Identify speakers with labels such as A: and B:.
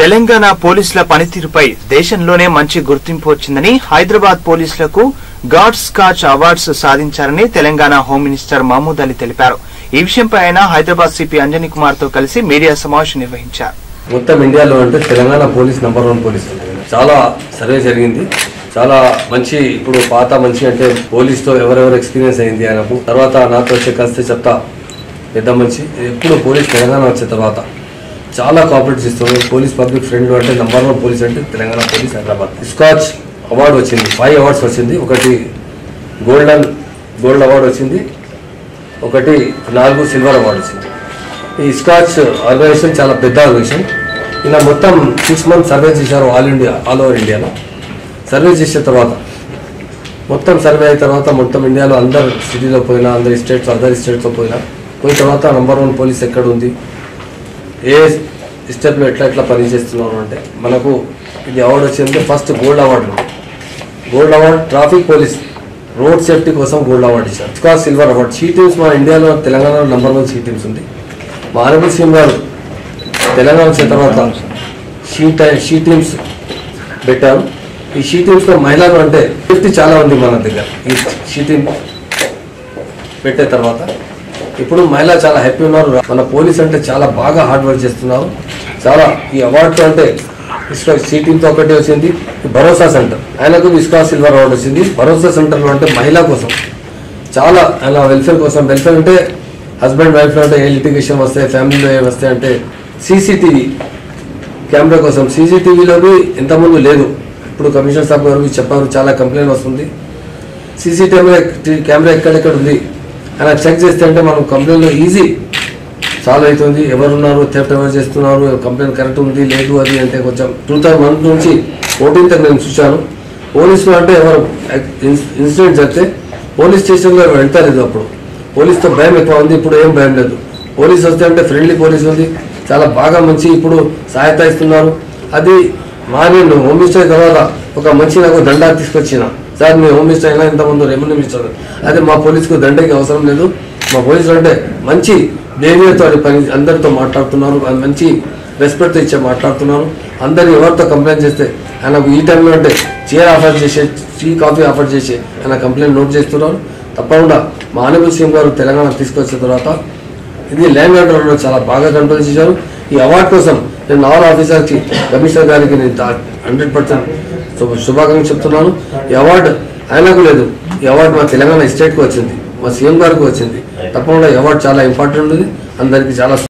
A: తెలంగాణ పోలీసుల పనితీరుపై దేశంలోనే మంచి గుర్తింపు వచ్చిందని హైదరాబాద్ పోలీసులకు గాడ్ స్కాచ్ అవార్డ్స్ సాధించారని తెలంగాణ హోం మినిస్టర్ మహమూద్ అలీ తెలిపారు ఈ విషయంపై ఆయన హైదరాబాద్ సిపి అంజనీ కుమార్ తో కలిసి మీడియా సమావేశం నిర్వహించారు
B: మొత్తం ఇండియాలో అంటే Telangana police number one police చాలా సర్వే జరిగింది చాలా మంచి ఇప్పుడు పాత మంచి అంటే పోలీస్తో ఎవరెవరు ఎక్స్పీరియన్స్ అయింది ఆయనకు తర్వాత నాతో వచ్చే కలిస్తే చెప్తా పెద్ద మంచి ఎప్పుడు పోలీస్ తెలంగాణ వచ్చిన తర్వాత చాలా కోఆపరేట్ చేస్తుంది పోలీస్ పబ్లిక్ ఫ్రెండ్ అంటే నెంబర్ వన్ పోలీస్ అంటే తెలంగాణ పోలీస్ హైదరాబాద్ స్కాచ్ అవార్డు వచ్చింది ఫైవ్ అవార్డ్స్ వచ్చింది ఒకటి గోల్డెన్ గోల్డ్ అవార్డు వచ్చింది ఒకటి నాలుగు సిల్వర్ అవార్డు వచ్చింది ఈ స్కాచ్ ఆర్గనైజేషన్ చాలా పెద్ద ఆర్గనైజేషన్ ఇలా మొత్తం సిక్స్ మంత్స్ సర్వే చేశారు ఆల్ ఇండియా ఆల్ ఓవర్ ఇండియాలో సర్వే చేసిన తర్వాత మొత్తం సర్వే అయిన తర్వాత మొత్తం ఇండియాలో అందరు సిటీలో పోయినా అందరి స్టేట్స్ అదర్ స్టేట్స్లో పోయినా పోయిన తర్వాత నంబర్ వన్ పోలీస్ ఎక్కడ ఉంది ఏ స్టెప్లో ఎట్లా ఎట్లా పనిచేస్తున్నారు అంటే మనకు ఇది అవార్డు వచ్చిందంటే first gold award gold award traffic police road safety కోసం గోల్డ్ అవార్డు ఇచ్చారు స్కా సిల్వర్ అవార్డ్ షీ టీమ్స్ మన ఇండియాలో తెలంగాణలో నెంబర్ వన్ షీ టీమ్స్ ఉంది మా ఆనబుల్ సీఎం గారు తెలంగాణ వచ్చిన తర్వాత షీ టై షీ టీమ్స్ పెట్టారు ఈ షీ టీమ్స్లో మహిళలు అంటే సేఫ్టీ చాలా ఉంది మన దగ్గర ఈ షీ టీమ్ పెట్టే తర్వాత ఇప్పుడు మహిళ చాలా హ్యాపీ ఉన్నారు మన పోలీస్ అంటే చాలా బాగా హార్డ్ వర్క్ చేస్తున్నారు చాలా ఈ అవార్డు అంటే ఇస్కా సీటింగ్తో ఒకటి వచ్చింది ఈ భరోసా సెంటర్ ఆయనకు ఇస్కా సిల్వర్ అవార్డు వచ్చింది భరోసా సెంటర్లో అంటే మహిళ కోసం చాలా ఆయన వెల్ఫేర్ కోసం వెల్ఫేర్ అంటే హస్బెండ్ వైఫ్లో అంటే ఏ లిటిగేషన్ వస్తాయి ఫ్యామిలీలో ఏ వస్తాయి అంటే సీసీటీవీ కెమెరా కోసం సీసీటీవీలోని ఇంతకుముందు లేదు ఇప్పుడు కమిషనర్ సాబ్ గారు చెప్పారు చాలా కంప్లైంట్ వస్తుంది సీసీటీవీ కెమెరా ఎక్కడెక్కడ ఉంది అలా చెక్ చేస్తే అంటే మనం కంప్లైంట్లో ఈజీ సాల్వ్ అవుతుంది ఎవరున్నారు థెఫ్ట్ ఎవరు చేస్తున్నారు కంప్లైంట్ కరెక్ట్ ఉంది లేదు అది అంటే కొంచెం టూ థౌసండ్ వన్ నుంచి ఫోర్టీన్ తగ్గ నేను చూశాను పోలీసులు అంటే ఎవరు ఇన్సిడెంట్ జరిగితే పోలీస్ స్టేషన్లో వెళ్తారు అప్పుడు పోలీస్తో భయం ఎక్కువ ఉంది ఇప్పుడు ఏం భయం లేదు పోలీస్ వస్తే అంటే ఫ్రెండ్లీ పోలీస్ ఉంది చాలా బాగా మంచి ఇప్పుడు సహాయత ఇస్తున్నారు అది మా నేను హోమ్ మినిస్టర్ తర్వాత ఒక మంచి నాకు దండా తీసుకొచ్చిన సార్ మీ హోమ్ మినిస్టర్ అయినా ఇంతకుముందు రెవెన్యూ మినిస్టర్ అదే మా పోలీస్కు దండకి అవసరం లేదు మా పోలీసులు అంటే మంచి బిహేవియర్తో పని అందరితో మాట్లాడుతున్నారు మంచి రెస్పెక్ట్ ఇచ్చే మాట్లాడుతున్నారు అందరు ఎవరితో కంప్లైంట్ చేస్తే ఆయనకు ఈ టైంలో అంటే చైర్ ఆఫర్ చేసే టీ కాఫీ ఆఫర్ చేసి ఆయన కంప్లైంట్ నోట్ చేస్తున్నారు తప్పకుండా మా ఆనబుల్ సీఎం గారు తెలంగాణ తీసుకొచ్చిన తర్వాత ఇది ల్యాండ్ ఆర్డర్లో చాలా బాగా కంట్రోల్ చేశారు ఈ అవార్డు కోసం నేను ఆల్ ఆఫీసర్కి కమిషనర్ గారికి నేను హండ్రెడ్ పర్సెంట్ శుభాకాంక్షలు చెప్తున్నాను ఈ అవార్డు ఆయనకు లేదు ఈ అవార్డు మా తెలంగాణ స్టేట్కి వచ్చింది మా సీఎం గారికి వచ్చింది తప్పకుండా ఈ అవార్డు చాలా ఇంపార్టెంట్ ఉంది అందరికీ చాలా